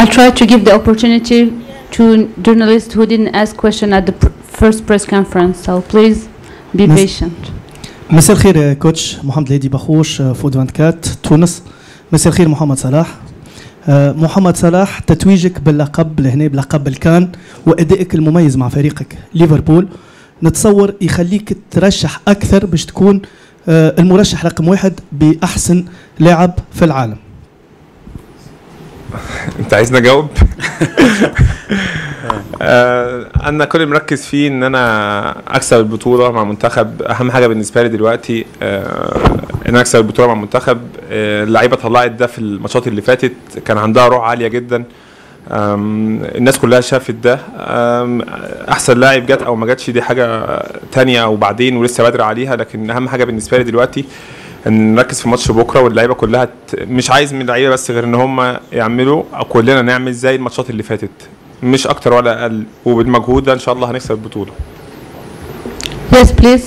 I'll try to give the opportunity to journalists who didn't ask question at the pr- first press conference. So please be Miss- patient. مساء الخير يا كوتش محمد ليدي بخوش آه، فود 24 تونس مساء الخير محمد صلاح آه، محمد صلاح تتويجك باللقب لهنا بلقب الكان وادائك المميز مع فريقك ليفربول نتصور يخليك ترشح اكثر باش تكون آه، المرشح رقم واحد باحسن لاعب في العالم انت عايزني اجاوب آه، انا كل اللي مركز فيه ان انا اكسب البطوله مع منتخب اهم حاجه بالنسبه لي دلوقتي آه، ان أنا اكسب البطوله مع منتخب آه، اللعيبه طلعت ده في الماتشات اللي فاتت كان عندها روح عاليه جدا آم، الناس كلها شافت ده آم، احسن لاعب جت او ما جاتش دي حاجه تانية او بعدين ولسه بدري عليها لكن اهم حاجه بالنسبه لي دلوقتي ان نركز في ماتش بكره واللعيبه كلها ت... مش عايز من اللعيبه بس غير ان هم يعملوا او كلنا نعمل زي الماتشات اللي فاتت مش اكتر ولا اقل وبالمجهود ده ان شاء الله هنكسب البطوله Yes, please.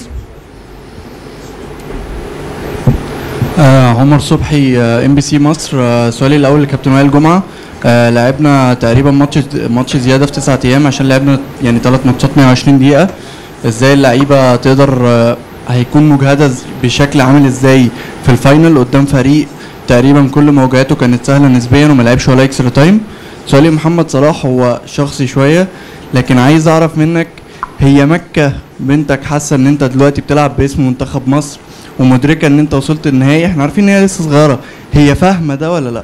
آه عمر صبحي ام بي سي مصر آه سؤالي الاول لكابتن وائل جمعه آه لعبنا تقريبا ماتش ماتش زياده في تسعة ايام عشان لعبنا يعني ثلاث ماتشات 120 دقيقه ازاي اللعيبه تقدر آه هيكون مجهده ز- بشكل عامل ازاي في الفاينل قدام فريق تقريبا كل مواجهاته كانت سهله نسبيا وما لعبش ولا اكسترا تايم سؤالي محمد صلاح هو شخصي شويه لكن عايز اعرف منك هي مكه بنتك حاسه ان انت دلوقتي بتلعب باسم منتخب مصر ومدركه ان انت وصلت النهائي احنا عارفين ان هي لسه صغيره هي فاهمه ده ولا لا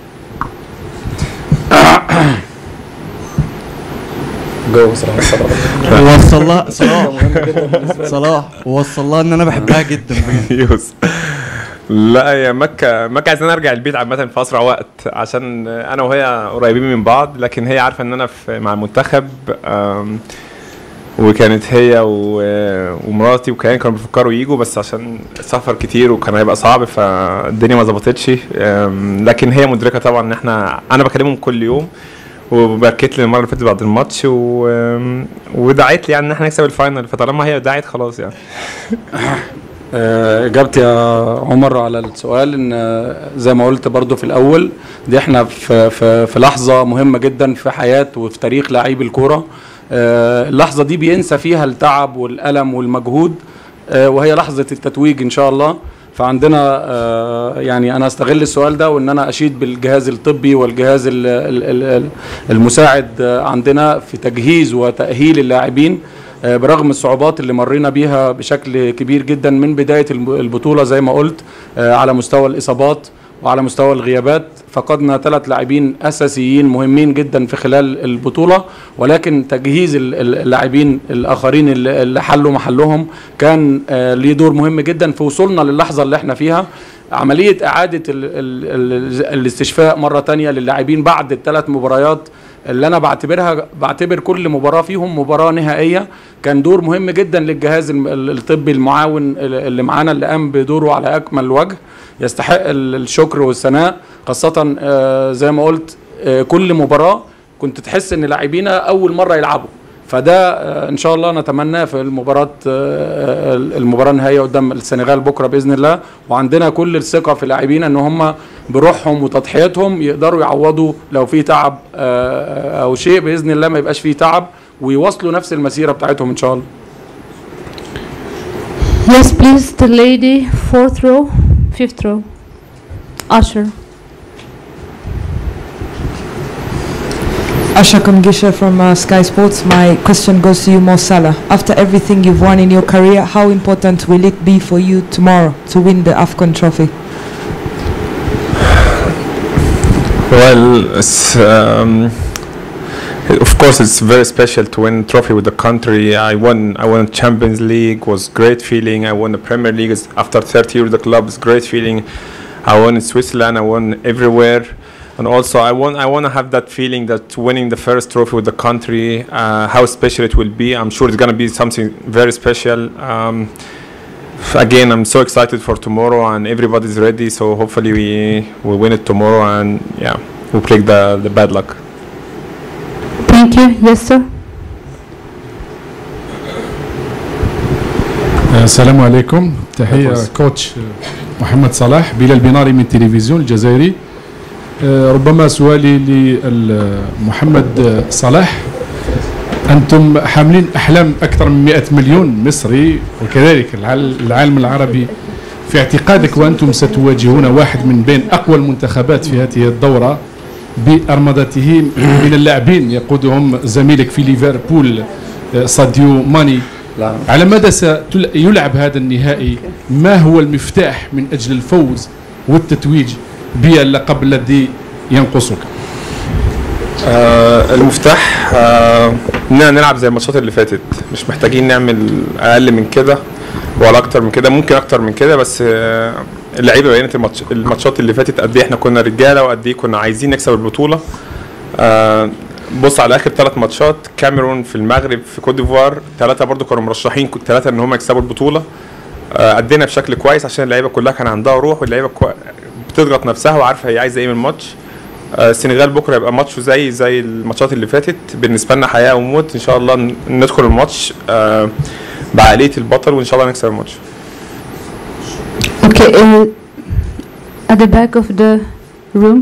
جو صراحه صراحه ووصل لها صلاح صلاح ووصل لها ان انا بحبها جدا بجد يوس لا يا مكة مكة عايزين ارجع البيت عامة في اسرع وقت عشان انا وهي قريبين من بعض لكن هي عارفة ان انا في مع المنتخب أم، وكانت هي و- ومراتي وكيان كانوا بيفكروا يجوا بس عشان السفر كتير وكان هيبقى صعب فالدنيا ما ظبطتش أم، لكن هي مدركة طبعا ان احنا انا بكلمهم كل يوم وبكيت لي المره اللي فاتت بعد الماتش و... ودعيت لي يعني ان احنا نكسب الفاينل فطالما هي دعت خلاص يعني آه، اجابتي يا عمر على السؤال ان آه، زي ما قلت برضو في الاول دي احنا في في في لحظه مهمه جدا في حياه وفي تاريخ لعيب الكوره آه، اللحظه دي بينسى فيها التعب والالم والمجهود آه، وهي لحظه التتويج ان شاء الله فعندنا آه، يعني انا استغل السؤال ده وان انا اشيد بالجهاز الطبي والجهاز ال- ال- ال- المساعد آه، عندنا في تجهيز وتاهيل اللاعبين آه، برغم الصعوبات اللي مرينا بيها بشكل كبير جدا من بدايه الب- البطوله زي ما قلت آه، على مستوى الاصابات وعلى مستوى الغيابات فقدنا ثلاث لاعبين اساسيين مهمين جدا في خلال البطوله ولكن تجهيز ال- ال- اللاعبين الاخرين اللي اللي حلوا محلهم كان آه، ليه دور مهم جدا في وصولنا للحظه اللي احنا فيها عمليه اعاده ال ال ال الاستشفاء مره تانية للاعبين بعد الثلاث مباريات اللي انا بعتبرها بعتبر كل مباراه فيهم مباراه نهائيه كان دور مهم جدا للجهاز الم- ال- الطبي المعاون اللي معانا اللي قام بدوره على اكمل وجه يستحق ال- الشكر والثناء خاصه آه، زي ما قلت آه، كل مباراه كنت تحس ان لاعبينا اول مره يلعبوا فده آه، ان شاء الله نتمناه في المباراه آه، المباراه النهائيه قدام السنغال بكره باذن الله وعندنا كل الثقه في لاعبينا ان هم بروحهم وتضحيتهم يقدروا يعوضوا لو في تعب آه، او شيء باذن الله ما يبقاش فيه تعب ويواصلوا نفس المسيره بتاعتهم ان شاء الله Yes, please, the lady, fourth row, fifth row. Usher. Asha Kamgisha from uh, Sky Sports. My question goes to you, Mo Salah. After everything you've won in your career, how important will it be for you tomorrow to win the AFCON trophy? Well, it's, um, of course, it's very special to win trophy with the country. I won. I won Champions League. Was great feeling. I won the Premier League It's- after 30 years. The club is great feeling. I won in Switzerland. I won everywhere, and also I want. I want to have that feeling that winning the first trophy with the country, uh, how special it will be. I'm sure it's gonna be something very special. Um, again, I'm so excited for tomorrow, and everybody's ready. So hopefully we will win it tomorrow, and yeah, we'll break the the bad luck. Thank you. Yes, sir. السلام عليكم تحية كوتش محمد صلاح بلال بناري من التلفزيون الجزائري آه، ربما سؤالي لمحمد صلاح أنتم حاملين أحلام أكثر من 100 مليون مصري وكذلك العال- العالم العربي في اعتقادك وأنتم ستواجهون واحد من بين أقوى المنتخبات في هذه الدورة بأرمضته من اللاعبين يقودهم زميلك في ليفربول آه، ساديو ماني لا على مدى سيلعب هذا النهائي ما هو المفتاح من أجل الفوز والتتويج باللقب الذي ينقصك آه المفتاح آه اننا نلعب زي الماتشات اللي فاتت مش محتاجين نعمل اقل من كده ولا اكتر من كده ممكن اكتر من كده بس آه اللعيبه بينت الماتش الماتشات اللي فاتت قد ايه احنا كنا رجاله وقد ايه كنا عايزين نكسب البطوله آه بص على اخر ثلاث ماتشات كاميرون في المغرب في كوت ديفوار ثلاثه برضو كانوا مرشحين ثلاثه ان هم يكسبوا البطوله آه ادينا بشكل كويس عشان اللعيبه كلها كان عندها روح واللعيبه كوي... بتضغط نفسها وعارفه هي عايزه ايه من الماتش آه، السنغال بكره يبقى ماتش زي زي الماتشات اللي فاتت بالنسبه لنا حياه وموت ان شاء الله ن- ندخل الماتش آه، بعقليه البطل وان شاء الله نكسب الماتش Okay, uh, at the back of the room.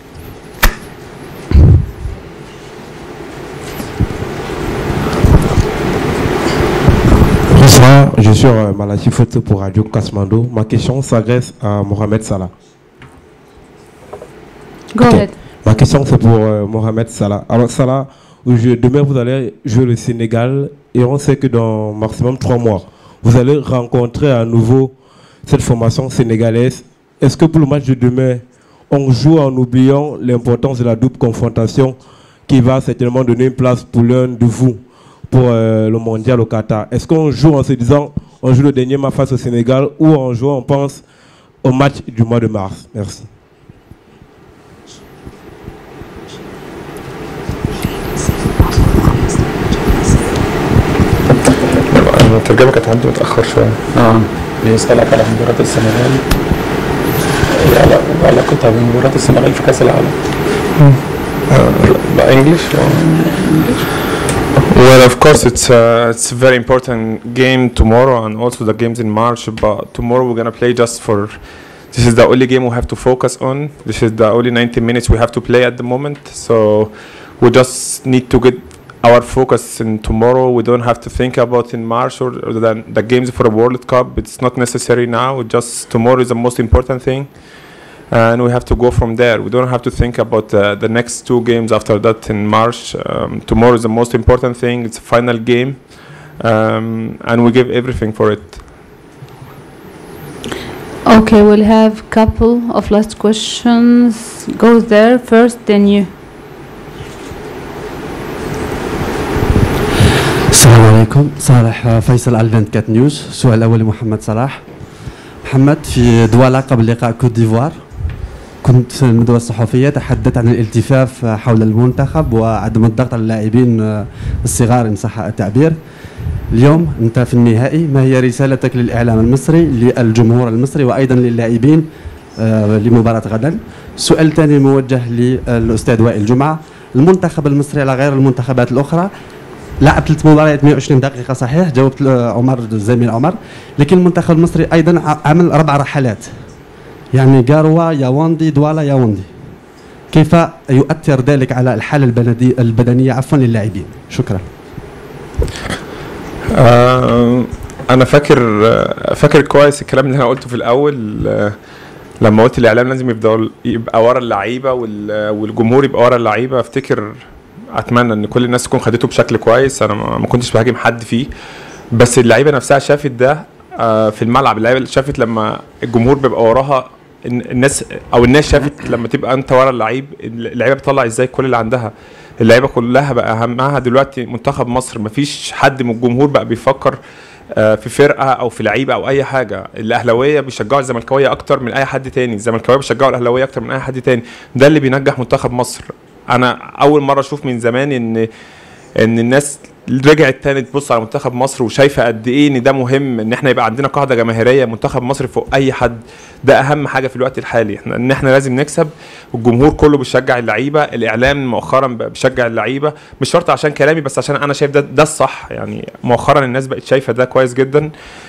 Bonsoir, je suis euh, Malachi Photo pour Radio Kasmando. Ma question s'adresse à Mohamed Salah. Go Ok. ahead. Ma question c'est pour euh, Mohamed Salah. Alors Salah, je- demain vous allez jouer le Sénégal et on sait que dans maximum trois mois, vous allez rencontrer à nouveau cette formation sénégalaise. Est-ce que pour le match de demain, on joue en oubliant l'importance de la double confrontation qui va certainement donner une place pour l'un de vous pour euh, le mondial au Qatar Est-ce qu'on joue en se disant on joue le dernier match face au Sénégal ou en jouant on pense au match du mois de mars Merci. الترجمه كانت عندي متاخر شويه اه بيسألك على مباراة السنغال على علاقتها بمباراة السنغال في كأس العالم English Well, of course, it's uh, it's a very important game tomorrow, and also the games in March. But tomorrow we're gonna play just for. This is the only game we have to focus on. This is the only 90 minutes we have to play at the moment. So we just need to get our focus in tomorrow. We don't have to think about in March or, or the, the games for the World Cup. It's not necessary now. Just tomorrow is the most important thing and we have to go from there. We don't have to think about uh, the next two games after that in March. Um, tomorrow is the most important thing. It's a final game, um, and we give everything for it. Okay, we'll have couple of last questions. Go there first, then you. السلام عليكم صالح فيصل على 24 نيوز السؤال الاول لمحمد صلاح محمد في دوالا قبل لقاء كوت ديفوار كنت في الندوة الصحفية تحدثت عن الالتفاف حول المنتخب وعدم الضغط على اللاعبين الصغار إن صح التعبير اليوم أنت في النهائي ما هي رسالتك للإعلام المصري للجمهور المصري وأيضا للاعبين آه، لمباراة غدا السؤال الثاني موجه للأستاذ وائل جمعة المنتخب المصري على غير المنتخبات الأخرى لعب ثلاث مباريات 120 دقيقة صحيح جاوبت آه، عمر الزميل عمر لكن المنتخب المصري أيضا ع- عمل أربع رحلات يعني قاروا ياوندي دوالا ياوندي كيف يؤثر ذلك على الحالة البلدي البدنية عفوا للاعبين شكرا آه، انا فاكر آه، فاكر كويس الكلام اللي انا قلته في الاول آه، لما قلت الاعلام لازم يبقى يبقى ورا اللعيبه وال- والجمهور يبقى ورا اللعيبه افتكر اتمنى ان كل الناس تكون خدته بشكل كويس انا ما ما كنتش بهاجم حد فيه بس اللعيبه نفسها شافت ده آه، في الملعب اللعيبه شافت لما الجمهور بيبقى وراها الن- الناس او الناس شافت لما تبقى انت ورا اللعيب اللعيبه بتطلع ازاي كل اللي عندها اللعيبه كلها بقى اهمها دلوقتي منتخب مصر مفيش حد من الجمهور بقى بيفكر آه، في فرقه او في لعيبه او اي حاجه الاهلاويه بيشجعوا الزملكاويه اكتر من اي حد تاني الزملكاويه بيشجعوا الاهلاويه اكتر من اي حد تاني ده اللي بينجح منتخب مصر انا اول مره اشوف من زمان ان ان الناس رجعت تاني تبص على منتخب مصر وشايفه قد ايه ان ده مهم ان احنا يبقى عندنا قاعده جماهيريه منتخب مصر فوق اي حد ده اهم حاجه في الوقت الحالي احنا ان احنا لازم نكسب والجمهور كله بيشجع اللعيبه الاعلام مؤخرا بقى بيشجع اللعيبه مش شرط عشان كلامي بس عشان انا شايف ده ده الصح يعني مؤخرا الناس بقت شايفه ده كويس جدا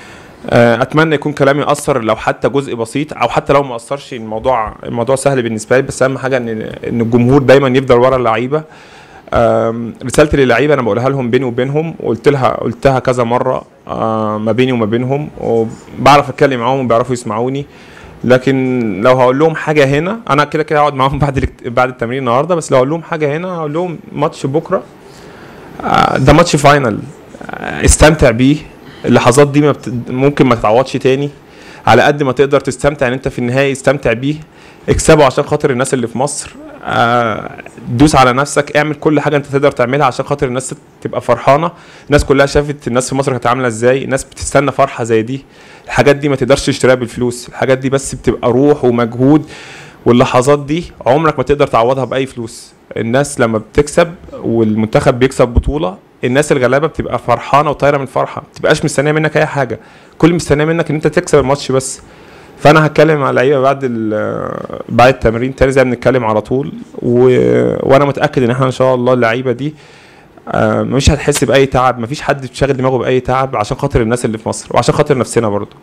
آه، اتمنى يكون كلامي اثر لو حتى جزء بسيط او حتى لو ما اثرش الموضوع الموضوع سهل بالنسبه لي بس اهم حاجه ان ان الجمهور دايما يفضل ورا اللعيبه آم، رسالتي للعيبه انا بقولها لهم بيني وبينهم وقلت لها قلتها كذا مره آه، ما بيني وما بينهم وبعرف اتكلم معاهم وبيعرفوا يسمعوني لكن لو هقول لهم حاجه هنا انا كده كده هقعد معاهم بعد الاكت- بعد التمرين النهارده بس لو هقول لهم حاجه هنا هقول لهم ماتش بكره آه، ده ماتش فاينل آه، استمتع بيه اللحظات دي ما بت... ممكن ما تتعوضش تاني على قد ما تقدر تستمتع ان انت في النهايه استمتع بيه اكسبه عشان خاطر الناس اللي في مصر آه، دوس على نفسك اعمل كل حاجه انت تقدر تعملها عشان خاطر الناس تبقى فرحانه الناس كلها شافت الناس في مصر كانت عامله ازاي الناس بتستنى فرحه زي دي الحاجات دي ما تقدرش تشتريها بالفلوس الحاجات دي بس بتبقى روح ومجهود واللحظات دي عمرك ما تقدر تعوضها باي فلوس الناس لما بتكسب والمنتخب بيكسب بطوله الناس الغلابه بتبقى فرحانه وطايره من الفرحه ما بتبقاش مستنيه منك اي حاجه كل مستنيه منك ان انت تكسب الماتش بس فانا هتكلم مع اللعيبه بعد ال- بعد التمرين تاني زي ما بنتكلم على طول و... وانا متاكد ان احنا ان شاء الله اللعيبه دي آه، مش هتحس باي تعب مفيش حد بيشغل دماغه باي تعب عشان خاطر الناس اللي في مصر وعشان خاطر نفسنا برضه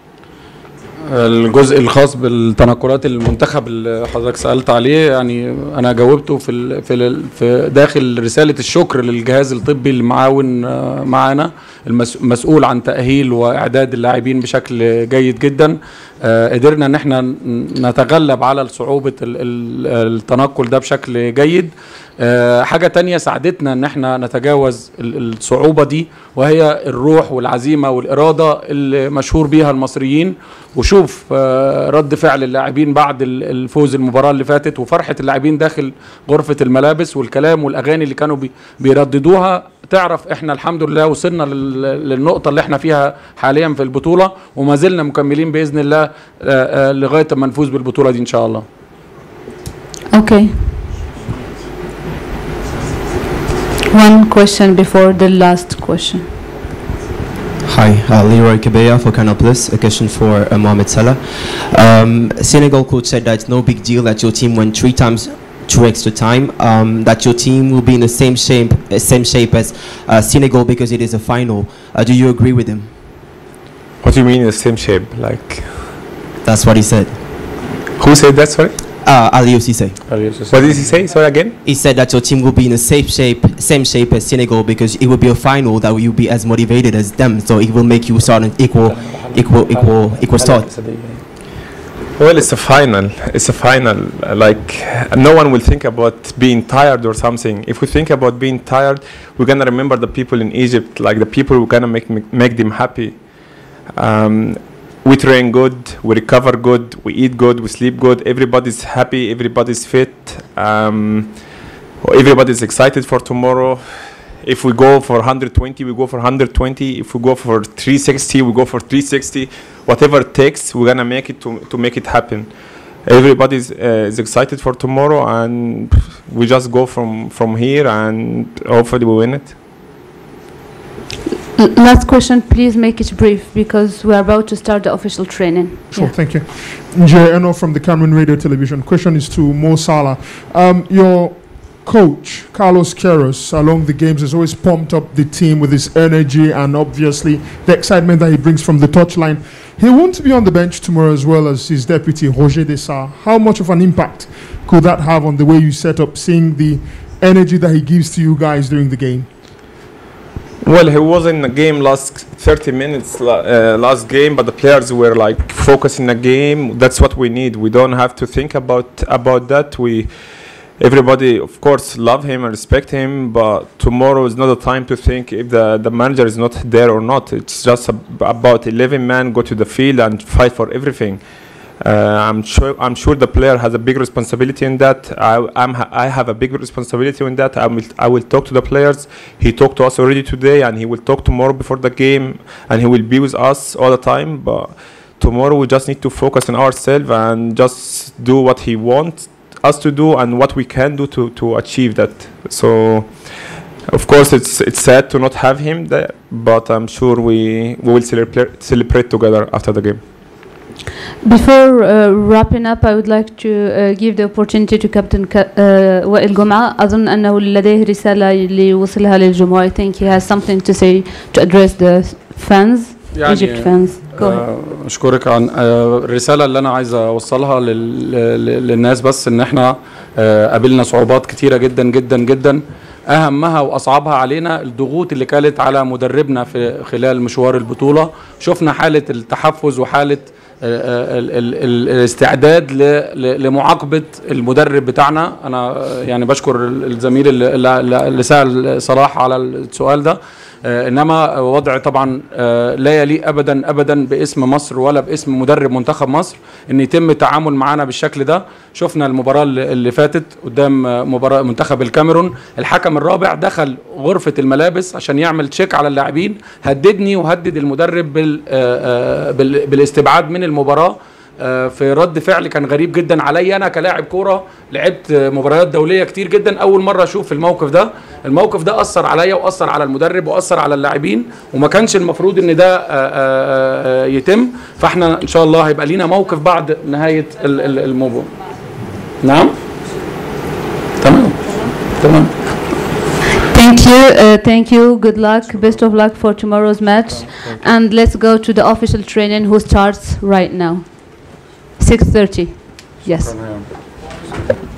الجزء الخاص بالتنقلات المنتخب اللي حضرتك سالت عليه يعني انا جاوبته في ال في ال في داخل رساله الشكر للجهاز الطبي المعاون آه، معانا المسؤول عن تاهيل واعداد اللاعبين بشكل جيد جدا آه، قدرنا ان احنا ن- نتغلب على صعوبه ال- ال- التنقل ده بشكل جيد آه، حاجة تانية ساعدتنا ان احنا نتجاوز ال- الصعوبة دي وهي الروح والعزيمة والإرادة اللي مشهور بيها المصريين وشوف آه، رد فعل اللاعبين بعد ال- الفوز المباراة اللي فاتت وفرحة اللاعبين داخل غرفة الملابس والكلام والأغاني اللي كانوا بي- بيرددوها تعرف احنا الحمد لله وصلنا لل- للنقطة اللي احنا فيها حاليا في البطولة وما زلنا مكملين بإذن الله آه، آه، لغاية ما نفوز بالبطولة دي إن شاء الله Okay. One question before the last question. Hi, uh, Leroy Kabeya for Canal Plus. A question for uh, Mohamed Salah. Um, Senegal coach said that it's no big deal that your team went three times through extra time. Um, that your team will be in the same shape, uh, same shape as uh, Senegal because it is a final. Uh, do you agree with him? What do you mean in the same shape? Like That's what he said. who said that? Sorry. Uh, Ali Cisse. What did he say? Sorry again. He said that your team will be in the same shape, same shape as Senegal because it will be a final that you'll be as motivated as them. So it will make you start an equal, equal, equal, equal start. Well, it's a final. It's a final. Uh, Like no one will think about being tired or something. If we think about being tired, we're gonna remember the people in Egypt, like the people who gonna make make them happy. Um, we train good, we recover good, we eat good, we sleep good. Everybody's happy, everybody's fit. Um, everybody's excited for tomorrow. If we go for 120, we go for 120. If we go for 360, we go for 360. Whatever it takes, we're gonna make it to, to make it happen. Everybody's uh, is excited for tomorrow, and we just go from from here, and hopefully we win it. L- Last question, please make it brief because we are about to start the official training. Sure, Yeah. thank you. Njay Eno from the Cameroon Radio Television. Question is to Mo Salah. Um, your coach, Carlos Queiroz, along the games has always pumped up the team with his energy and obviously the excitement that he brings from the touchline. He won't be on the bench tomorrow as well as his deputy, Roger Dessart. How much of an impact could that have on the way you set up, seeing the energy that he gives to you guys during the game? Well, he was in the game last 30 minutes la- uh, last game, but the players were like focusing the game. That's what we need. We don't have to think about about that. We everybody, of course, love him and respect him, but tomorrow is not the time to think if the, the manager is not there or not. It's just ab- about 11 men go to the field and fight for everything. Uh, I'm sure. I'm sure the player has a big responsibility in that. I, I'm. ha- I have a big responsibility in that. I will. I will talk to the players. He talked to us already today, and he will talk tomorrow before the game, and he will be with us all the time. But tomorrow we just need to focus on ourselves and just do what he wants us to do and what we can do to to achieve that. So. Of course, it's it's sad to not have him there, but I'm sure we we will celebrate celebrate together after the game. Before uh, wrapping up, I would like to uh, give the opportunity to Captain Ka- uh, وائل جمعة. أظن أنه لديه رسالة ليوصلها للجمهور. I think he has something to say to address the fans. Egypt fans. Go ahead. آه، اشكرك عن آه، الرساله اللي انا عايز اوصلها لل- لل- للناس بس ان احنا آه، قابلنا صعوبات كتيره جدا جدا جدا اهمها واصعبها علينا الضغوط اللي كانت على مدربنا في خلال مشوار البطوله شفنا حاله التحفز وحاله آه، ال- ال- ال- الاستعداد ل- ل- لمعاقبه المدرب بتاعنا انا آه، يعني بشكر الزميل اللي- اللي اللي سال صلاح على السؤال ده آه، انما وضع طبعا آه، لا يليق ابدا ابدا باسم مصر ولا باسم مدرب منتخب مصر ان يتم التعامل معانا بالشكل ده شفنا المباراه اللي اللي فاتت قدام آه، مباراه منتخب الكاميرون الحكم الرابع دخل غرفه الملابس عشان يعمل تشيك على اللاعبين هددني وهدد المدرب بال آه، آه، بال- بالاستبعاد من المباراه آه، في رد فعل كان غريب جدا عليا انا كلاعب كوره لعبت آه، مباريات دوليه كتير جدا اول مره اشوف الموقف ده الموقف ده اثر عليا واثر على المدرب واثر على اللاعبين وما كانش المفروض ان ده آه، آه، آه، يتم فاحنا ان شاء الله هيبقى لينا موقف بعد نهايه ال- ال- الموضوع نعم تمام تمام Thank you, uh, thank you. Good luck. Best of luck for tomorrow's match. And let's go to the official training who starts right now. 6:30. Yes.